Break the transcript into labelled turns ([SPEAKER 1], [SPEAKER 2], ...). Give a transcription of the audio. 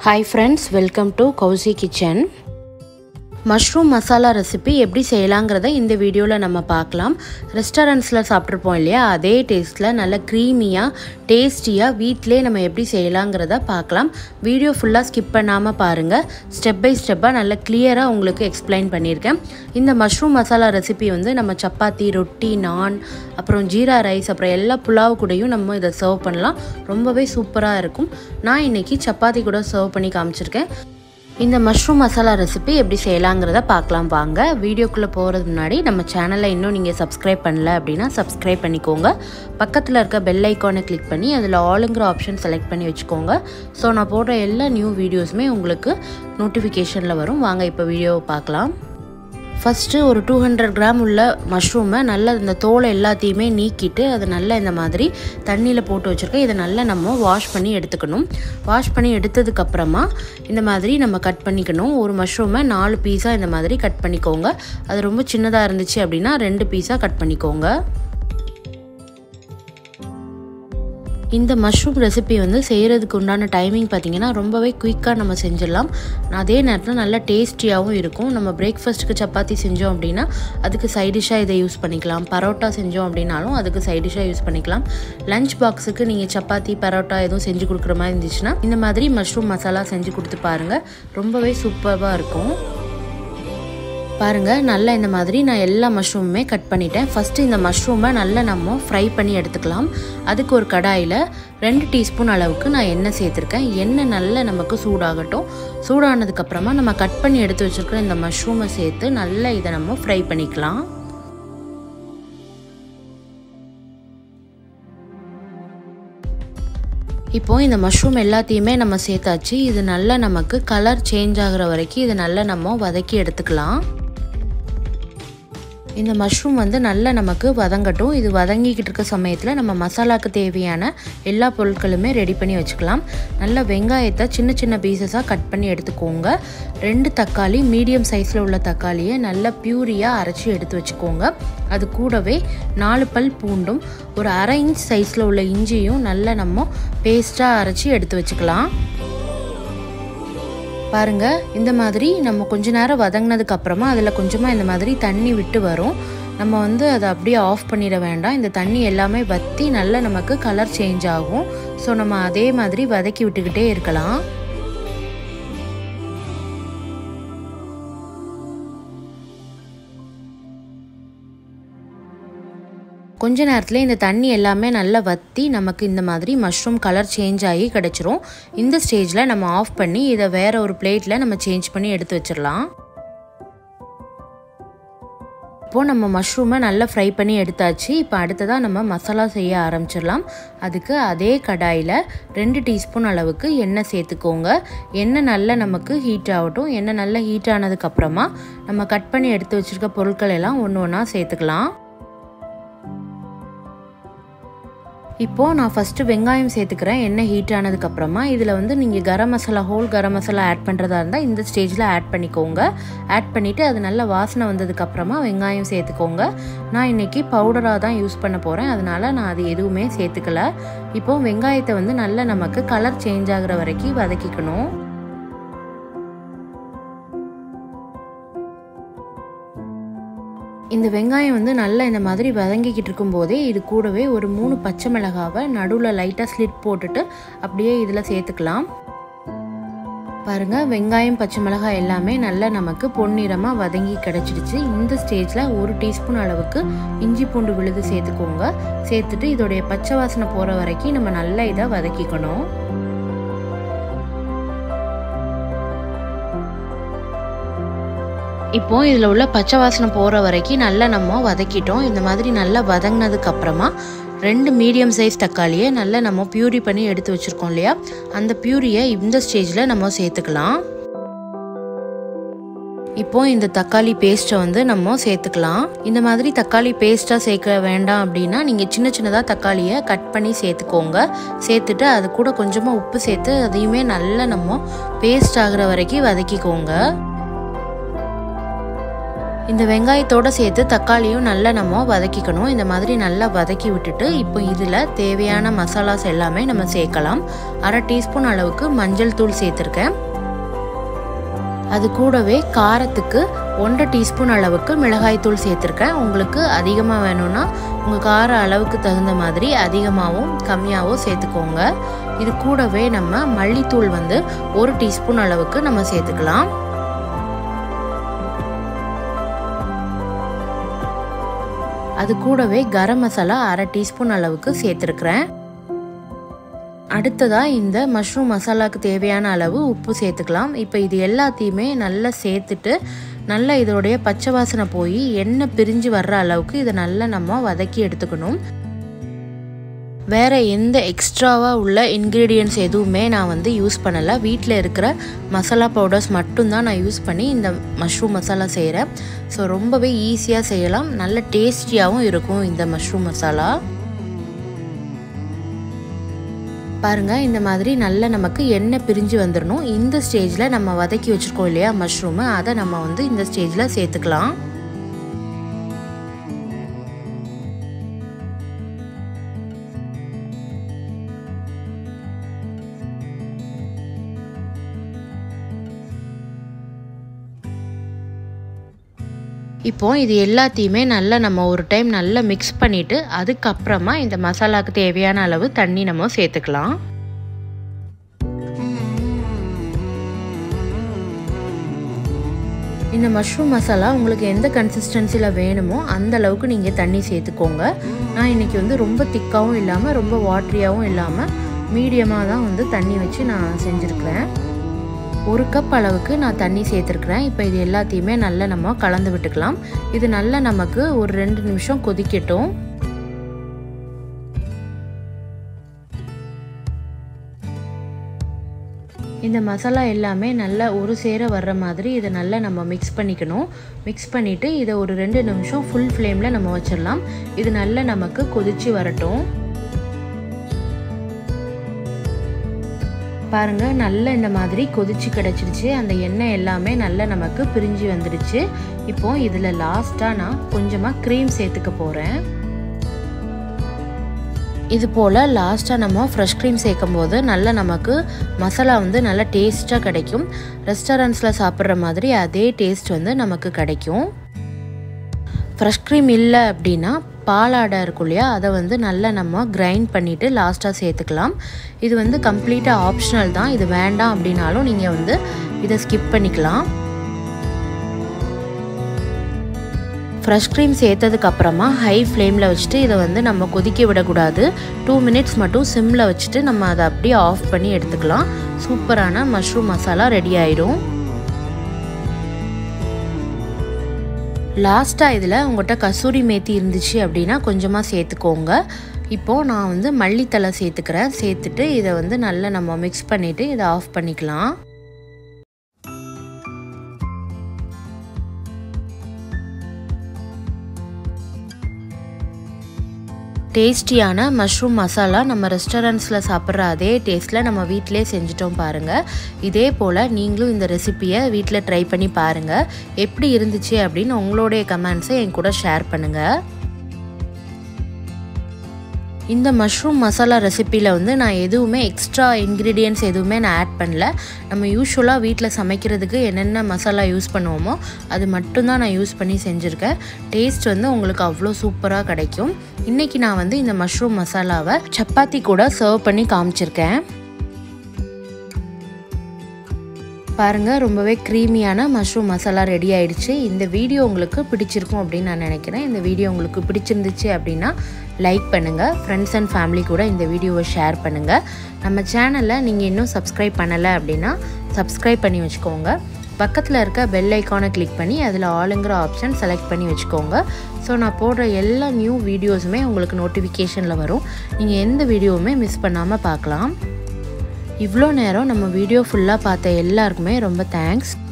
[SPEAKER 1] hi friends welcome to Kousi kitchen mushroom masala recipe எப்படி செய்யலாங்கிறத இந்த வீடியோவில் நம்ம பார்க்கலாம் ரெஸ்டாரண்ட்ஸில் சாப்பிட்ருப்போம் இல்லையா அதே டேஸ்ட்டில் நல்ல க்ரீமியாக டேஸ்டியாக வீட்டிலே நம்ம எப்படி செய்யலாங்கிறத பார்க்கலாம் வீடியோ ஃபுல்லாக ஸ்கிப் பண்ணாமல் பாருங்கள் ஸ்டெப் பை ஸ்டெப்பாக நல்ல கிளியராக உங்களுக்கு எக்ஸ்பிளைன் பண்ணியிருக்கேன் இந்த மஷ்ரூம் மசாலா ரெசிபி வந்து நம்ம சப்பாத்தி ரொட்டி நான் அப்புறம் ஜீரா ரைஸ் அப்புறம் எல்லா புலாவ் கூடயும் நம்ம இதை சர்வ் பண்ணலாம் ரொம்பவே சூப்பராக இருக்கும் நான் இன்றைக்கி சப்பாத்தி கூட சர்வ் பண்ணி காமிச்சிருக்கேன் இந்த மஷ்ரூம் மசாலா ரெசிபி எப்படி செய்யலாங்கிறத பார்க்கலாம் வாங்க வீடியோக்குள்ளே போகிறது முன்னாடி நம்ம சேனலை இன்னும் நீங்கள் சப்ஸ்கிரைப் பண்ணல அப்படின்னா சப்ஸ்கிரைப் பண்ணிக்கோங்க பக்கத்தில் இருக்க பெல் ஐக்கானை கிளிக் பண்ணி அதில் ஆளுங்கிற ஆப்ஷன் செலக்ட் பண்ணி வச்சுக்கோங்க ஸோ நான் போடுற எல்லா நியூ வீடியோஸுமே உங்களுக்கு நோட்டிஃபிகேஷனில் வரும் வாங்க இப்போ வீடியோவை பார்க்கலாம் ஃபஸ்ட்டு ஒரு டூ ஹண்ட்ரட் கிராம் உள்ள மஷ்ரூமை நல்லா இந்த தோலை எல்லாத்தையுமே நீக்கிட்டு அதை நல்லா இந்த மாதிரி தண்ணியில் போட்டு வச்சுருக்கேன் இதை நல்லா நம்ம வாஷ் பண்ணி எடுத்துக்கணும் வாஷ் பண்ணி எடுத்ததுக்கப்புறமா இந்த மாதிரி நம்ம கட் பண்ணிக்கணும் ஒரு மஷ்ரூமை நாலு பீஸாக இந்த மாதிரி கட் பண்ணிக்கோங்க அது ரொம்ப சின்னதாக இருந்துச்சு அப்படின்னா ரெண்டு பீஸாக கட் பண்ணிக்கோங்க இந்த மஷ்ரூம் ரெசிபி வந்து செய்கிறதுக்கு உண்டான டைமிங் பார்த்திங்கன்னா ரொம்பவே குயிக்காக நம்ம செஞ்சிடலாம் அதே நேரத்தில் நல்லா டேஸ்டியாகவும் இருக்கும் நம்ம பிரேக்ஃபாஸ்ட்டுக்கு சப்பாத்தி செஞ்சோம் அப்படின்னா அதுக்கு சைடிஷாக இதை யூஸ் பண்ணிக்கலாம் பரோட்டா செஞ்சோம் அப்படின்னாலும் அதுக்கு சைடிஷாக யூஸ் பண்ணிக்கலாம் லஞ்ச் பாக்ஸுக்கு நீங்கள் சப்பாத்தி பரோட்டா எதுவும் செஞ்சு கொடுக்குற மாதிரி இருந்துச்சுன்னா இந்த மாதிரி மஷ்ரூம் மசாலா செஞ்சு கொடுத்து பாருங்கள் ரொம்பவே சூப்பராக இருக்கும் பாருங்கள் நல்லா இந்த மாதிரி நான் எல்லா மஷ்ரூமுமே கட் பண்ணிட்டேன் ஃபஸ்ட்டு இந்த மஷ்ரூமை நல்லா நம்ம ஃப்ரை பண்ணி எடுத்துக்கலாம் அதுக்கு ஒரு கடாயில் ரெண்டு டீஸ்பூன் அளவுக்கு நான் எண்ணெய் சேர்த்துருக்கேன் எண்ணெய் நல்லா நமக்கு சூடாகட்டும் சூடானதுக்கப்புறமா நம்ம கட் பண்ணி எடுத்து வச்சுருக்கிற இந்த மஷ்ரூமை சேர்த்து நல்லா இதை நம்ம ஃப்ரை பண்ணிக்கலாம் இப்போ இந்த மஷ்ரூம் எல்லாத்தையுமே நம்ம சேர்த்தாச்சு இது நல்லா நமக்கு கலர் சேஞ்ச் ஆகிற வரைக்கும் இதை நல்லா நம்ம வதக்கி எடுத்துக்கலாம் இந்த மஷ்ரூம் வந்து நல்லா நமக்கு வதங்கட்டும் இது வதங்கிக்கிட்டு இருக்க சமயத்தில் நம்ம மசாலாவுக்கு தேவையான எல்லா பொருட்களுமே ரெடி பண்ணி வச்சுக்கலாம் நல்லா வெங்காயத்தை சின்ன சின்ன பீசஸாக கட் பண்ணி எடுத்துக்கோங்க ரெண்டு தக்காளி மீடியம் சைஸில் உள்ள தக்காளியை நல்லா பியூரியாக அரைச்சி எடுத்து வச்சுக்கோங்க அது கூடவே நாலு பல் பூண்டும் ஒரு அரை இன்ச் சைஸில் உள்ள இஞ்சியும் நல்லா நம்ம பேஸ்ட்டாக அரைச்சி எடுத்து வச்சுக்கலாம் பாருங்கள் இந்த மாதிரி நம்ம கொஞ்ச நேரம் வதங்கினதுக்கு அப்புறமா அதில் கொஞ்சமாக இந்த மாதிரி தண்ணி விட்டு வரும் நம்ம வந்து அதை அப்படியே ஆஃப் பண்ணிட வேண்டாம் இந்த தண்ணி எல்லாமே வற்றி நல்லா நமக்கு கலர் சேஞ்ச் ஆகும் ஸோ நம்ம அதே மாதிரி வதக்கி விட்டுக்கிட்டே இருக்கலாம் கொஞ்ச நேரத்தில் இந்த தண்ணி எல்லாமே நல்லா வற்றி நமக்கு இந்த மாதிரி மஷ்ரூம் கலர் சேஞ்ச் ஆகி கிடச்சிரும் இந்த ஸ்டேஜில் நம்ம ஆஃப் பண்ணி இதை வேற ஒரு பிளேட்டில் நம்ம சேஞ்ச் பண்ணி எடுத்து வச்சிடலாம் இப்போது நம்ம மஷ்ரூமை நல்லா ஃப்ரை பண்ணி எடுத்தாச்சு இப்போ அடுத்ததாக நம்ம மசாலா செய்ய ஆரம்பிச்சிடலாம் அதுக்கு அதே கடாயில் ரெண்டு டீஸ்பூன் அளவுக்கு எண்ணெய் சேர்த்துக்கோங்க எண்ணெய் நல்லா நமக்கு ஹீட் ஆகட்டும் எண்ணெய் நல்லா ஹீட் ஆனதுக்கப்புறமா நம்ம கட் பண்ணி எடுத்து வச்சுருக்க பொருட்கள் எல்லாம் ஒன்று ஒன்றா சேர்த்துக்கலாம் இப்போது நான் ஃபஸ்ட்டு வெங்காயம் சேர்த்துக்கிறேன் எண்ணெய் ஹீட் ஆனதுக்கப்புறமா இதில் வந்து நீங்கள் கரம் மசாலா ஹோல் கரம் மசாலா ஆட் பண்ணுறதா இருந்தால் இந்த ஸ்டேஜில் ஆட் பண்ணிக்கோங்க ஆட் பண்ணிவிட்டு அது நல்ல வாசனை வந்ததுக்கப்புறமா வெங்காயம் சேர்த்துக்கோங்க நான் இன்றைக்கி பவுடராக தான் யூஸ் பண்ண போகிறேன் அதனால் நான் அது எதுவுமே சேர்த்துக்கல இப்போது வெங்காயத்தை வந்து நல்லா நமக்கு கலர் சேஞ்ச் ஆகிற வரைக்கும் வதக்கிக்கணும் இந்த வெங்காயம் வந்து நல்லா இந்த மாதிரி வதங்கிக்கிட்டு இருக்கும்போதே இது கூடவே ஒரு மூணு பச்சை மிளகாவை நடுவில் லைட்டாக ஸ்லிட் போட்டுட்டு அப்படியே இதில் சேர்த்துக்கலாம் பாருங்கள் வெங்காயம் பச்சை மிளகாய் எல்லாமே நல்லா நமக்கு பொன்னிறமாக வதங்கி கிடச்சிடுச்சு இந்த ஸ்டேஜில் ஒரு டீஸ்பூன் அளவுக்கு இஞ்சி பூண்டு விழுது சேர்த்துக்கோங்க சேர்த்துட்டு இதோடைய பச்சை வாசனை போகிற வரைக்கும் நம்ம நல்லா இதை வதக்கிக்கணும் இப்போ இதில் உள்ள பச்சை வாசனை போகிற வரைக்கும் நல்லா நம்ம வதக்கிட்டோம் இந்த மாதிரி நல்லா வதங்கினதுக்கு அப்புறமா ரெண்டு மீடியம் சைஸ் தக்காளியை நல்லா நம்ம பியூரி பண்ணி எடுத்து வச்சுருக்கோம் இல்லையா அந்த பியூரியை இந்த ஸ்டேஜில் நம்ம சேர்த்துக்கலாம் இப்போ இந்த தக்காளி பேஸ்ட்டை வந்து நம்ம சேர்த்துக்கலாம் இந்த மாதிரி தக்காளி பேஸ்ட்டாக சேர்க்க வேண்டாம் அப்படின்னா நீங்கள் சின்ன சின்னதாக தக்காளியை கட் பண்ணி சேர்த்துக்கோங்க சேர்த்துட்டு அது கூட கொஞ்சமாக உப்பு சேர்த்து அதையுமே நல்லா நம்ம பேஸ்ட் ஆகிற வரைக்கும் வதக்கிக்கோங்க இந்த வெங்காயத்தோடு சேர்த்து தக்காளியும் நல்லா நம்ம வதக்கிக்கணும் இந்த மாதிரி நல்லா வதக்கி விட்டுட்டு இப்போ இதில் தேவையான மசாலாஸ் எல்லாமே நம்ம சேர்க்கலாம் அரை டீஸ்பூன் அளவுக்கு மஞ்சள் தூள் சேர்த்துருக்கேன் அது கூடவே காரத்துக்கு ஒன்றரை டீஸ்பூன் அளவுக்கு மிளகாய் தூள் சேர்த்துருக்கேன் உங்களுக்கு அதிகமாக வேணும்னா உங்கள் கார அளவுக்கு தகுந்த மாதிரி அதிகமாகவும் கம்மியாகவும் சேர்த்துக்கோங்க இது கூடவே நம்ம மல்லித்தூள் வந்து ஒரு டீஸ்பூன் அளவுக்கு நம்ம சேர்த்துக்கலாம் அது கூடவே கரம் மசாலா அரை டீஸ்பூன் அளவுக்கு சேர்த்துருக்குறேன் அடுத்ததாக இந்த மஷ்ரூம் மசாலாவுக்கு தேவையான அளவு உப்பு சேர்த்துக்கலாம் இப்போ இது எல்லாத்தையுமே நல்லா சேர்த்துட்டு நல்லா இதோடைய பச்சை வாசனை போய் எண்ணெய் பிரிஞ்சு வர்ற அளவுக்கு இதை நல்லா நம்ம வதக்கி எடுத்துக்கணும் வேறு எந்த எக்ஸ்ட்ராவாக உள்ள இன்க்ரீடியன்ட்ஸ் எதுவுமே நான் வந்து யூஸ் பண்ணலை வீட்டில் இருக்கிற மசாலா பவுடர்ஸ் மட்டும்தான் நான் யூஸ் பண்ணி இந்த மஷ்ரூம் மசாலா செய்கிறேன் ஸோ ரொம்பவே ஈஸியாக செய்யலாம் நல்ல டேஸ்டியாகவும் இருக்கும் இந்த மஷ்ரூம் மசாலா பாருங்கள் இந்த மாதிரி நல்ல நமக்கு எண்ணெய் பிரிஞ்சு வந்துடணும் இந்த ஸ்டேஜில் நம்ம வதக்கி வச்சுருக்கோம் இல்லையா மஷ்ரூமு அதை நம்ம வந்து இந்த ஸ்டேஜில் சேர்த்துக்கலாம் இப்போ இது எல்லாத்தையுமே நல்லா நம்ம ஒரு டைம் நல்லா மிக்ஸ் பண்ணிவிட்டு அதுக்கப்புறமா இந்த மசாலாவுக்கு தேவையான அளவு தண்ணி நம்ம சேர்த்துக்கலாம் இந்த மஷ்ரூம் மசாலா உங்களுக்கு எந்த கன்சிஸ்டன்சியில் வேணுமோ அந்த அளவுக்கு நீங்கள் தண்ணி சேர்த்துக்கோங்க நான் இன்றைக்கி வந்து ரொம்ப திக்காகவும் இல்லாமல் ரொம்ப வாட்ரியாகவும் இல்லாமல் மீடியமாக தான் வந்து தண்ணி வச்சு நான் செஞ்சுருக்கிறேன் ஒரு கப் அளவுக்கு நான் தண்ணி சேர்த்துருக்குறேன் இப்போ இது எல்லாத்தையுமே நல்லா நம்ம கலந்து விட்டுக்கலாம் இது நல்லா நமக்கு ஒரு ரெண்டு நிமிஷம் கொதிக்கட்டும் இந்த மசாலா எல்லாமே நல்லா ஒரு சேர வர்ற மாதிரி இதை நல்லா நம்ம மிக்ஸ் பண்ணிக்கணும் மிக்ஸ் பண்ணிவிட்டு இதை ஒரு ரெண்டு நிமிஷம் ஃபுல் ஃப்ளேமில் நம்ம வச்சிடலாம் இது நல்லா நமக்கு கொதித்து வரட்டும் பாருங்கள் நல்ல இந்த மாதிரி கொதிச்சு கிடச்சிருச்சு அந்த எண்ணெய் எல்லாமே நல்லா நமக்கு பிரிஞ்சு வந்துடுச்சு இப்போ இதில் லாஸ்ட்டாக நான் கொஞ்சமாக க்ரீம் சேர்த்துக்க போகிறேன் இது போல் லாஸ்ட்டாக நம்ம ஃப்ரெஷ் க்ரீம் சேர்க்கும் போது நல்லா நமக்கு மசாலா வந்து நல்லா டேஸ்ட்டாக கிடைக்கும் ரெஸ்டாரண்ட்ஸில் சாப்பிட்ற மாதிரி அதே டேஸ்ட் வந்து நமக்கு கிடைக்கும் ஃப்ரெஷ் க்ரீம் இல்லை அப்படின்னா பாலாடை இருக்கும் இல்லையா அதை வந்து நல்லா நம்ம கிரைண்ட் பண்ணிவிட்டு லாஸ்ட்டாக சேர்த்துக்கலாம் இது வந்து கம்ப்ளீட்டாக ஆப்ஷனல் தான் இது வேண்டாம் அப்படின்னாலும் நீங்கள் வந்து இதை ஸ்கிப் பண்ணிக்கலாம் ஃப்ரெஷ் க்ரீம் சேர்த்ததுக்கு அப்புறமா ஹை ஃப்ளேமில் வச்சுட்டு இதை வந்து நம்ம கொதிக்க விடக்கூடாது டூ மினிட்ஸ் மட்டும் சிம்மில் வச்சுட்டு நம்ம அதை அப்படியே ஆஃப் பண்ணி எடுத்துக்கலாம் சூப்பரான மஷ்ரூம் மசாலா ரெடி ஆயிடும் லாஸ்ட்டாக இதில் உங்கள்கிட்ட கசூரி மேத்தி இருந்துச்சு அப்படின்னா கொஞ்சமாக சேர்த்துக்கோங்க இப்போது நான் வந்து மல்லித்தலை சேர்த்துக்கிறேன் சேர்த்துட்டு இதை வந்து நல்லா நம்ம மிக்ஸ் பண்ணிவிட்டு இதை ஆஃப் பண்ணிக்கலாம் டேஸ்டியான மஷ்ரூம் மசாலா நம்ம ரெஸ்டாரண்ட்ஸில் சாப்பிட்ற அதே டேஸ்ட்டில் நம்ம வீட்டிலே செஞ்சுட்டோம் பாருங்கள் இதே போல் நீங்களும் இந்த ரெசிப்பியை வீட்டில் ட்ரை பண்ணி பாருங்கள் எப்படி இருந்துச்சு அப்படின்னு உங்களுடைய கமெண்ட்ஸை என் கூட ஷேர் பண்ணுங்கள் இந்த மஷ்ரூம் மசாலா ரெசிப்பியில் வந்து நான் எதுவுமே எக்ஸ்ட்ரா இன்க்ரீடியன்ட்ஸ் எதுவுமே நான் ஆட் பண்ணல நம்ம யூஸ்வலாக வீட்டில் சமைக்கிறதுக்கு என்னென்ன மசாலா யூஸ் பண்ணுவோமோ அது மட்டும்தான் நான் யூஸ் பண்ணி செஞ்சுருக்கேன் டேஸ்ட் வந்து உங்களுக்கு அவ்வளோ சூப்பராக கிடைக்கும் இன்றைக்கி நான் வந்து இந்த மஷ்ரூம் மசாலாவை சப்பாத்தி கூட சர்வ் பண்ணி காமிச்சிருக்கேன் பாருங்கள் ரொம்பவே க்ரீமியான மஷ்ரூம் மசாலா ரெடி ஆயிடுச்சு இந்த வீடியோ உங்களுக்கு பிடிச்சிருக்கும் அப்படின்னு நான் நினைக்கிறேன் இந்த வீடியோ உங்களுக்கு பிடிச்சிருந்துச்சு அப்படின்னா லைக் பண்ணுங்கள் ஃப்ரெண்ட்ஸ் அண்ட் ஃபேமிலி கூட இந்த வீடியோவை ஷேர் பண்ணுங்கள் நம்ம சேனலை நீங்கள் இன்னும் சப்ஸ்கிரைப் பண்ணலை அப்படின்னா சப்ஸ்கிரைப் பண்ணி வச்சுக்கோங்க பக்கத்தில் இருக்க பெல் ஐக்கானை கிளிக் பண்ணி அதில் ஆளுங்கிற ஆப்ஷன் செலக்ட் பண்ணி வச்சுக்கோங்க ஸோ நான் போடுற எல்லா நியூ வீடியோஸுமே உங்களுக்கு நோட்டிஃபிகேஷனில் வரும் நீங்கள் எந்த வீடியோவுமே மிஸ் பண்ணாமல் பார்க்கலாம் இவ்வளோ நேரம் நம்ம வீடியோ ஃபுல்லாக பார்த்த எல்லாருக்குமே ரொம்ப தேங்க்ஸ்